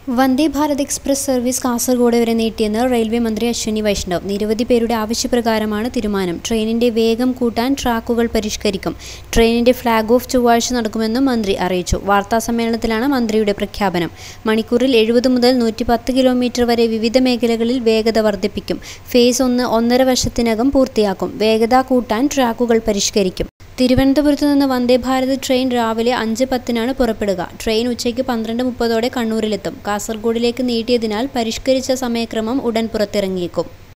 വന്ദേ Bharat express service Kasaragod വരെ നീട്ടിയെന്ന് railway മന്ത്രി അശ്വിനി വൈഷ്ണവ് നിരവധി പേരുടെ ആവശ്യപ്രകാരമാണ് തീരുമാനം ട്രെയിനിന്റെ വേഗം കൂട്ടാൻ ട്രാക്കുകൾ പരിഷ്കരിക്കും ട്രെയിനിന്റെ ഫ്ളാഗ് ഓഫ് ചൊവ്വാഴ്ച നടക്കുമെന്നും മന്ത്രി അറിയിച്ചു വാർത്താസമ്മേളനത്തിലാണ് മന്ത്രിയുടെ പ്രഖ്യാപനം മണിക്കൂറിൽ എഴുപത് മുതൽ നൂറ്റി പത്ത് കിലോമീറ്റർ വരെ വിവിധ മേഖലകളിൽ വേഗത വർദ്ധിപ്പിക്കും ഫേസ് ഒന്ന് ഒന്നര വർഷത്തിനകം പൂർത്തിയാക്കും വേഗത കൂട്ടാൻ ട്രാക്കുകൾ പരിഷ്കരിക്കും തിരുവനന്തപുരത്ത് നിന്ന് വന്ദേ ഭാരത് ട്രെയിൻ രാവിലെ അഞ്ച് പത്തിനാണ് പുറപ്പെടുക ട്രെയിൻ ഉച്ചയ്ക്ക് പന്ത്രണ്ട് മുപ്പതോടെ കണ്ണൂരിലെത്തും കാസർഗോഡിലേക്ക് നീട്ടിയതിനാൽ പരിഷ്കരിച്ച സമയക്രമം ഉടൻ പുറത്തിറങ്ങിയേക്കും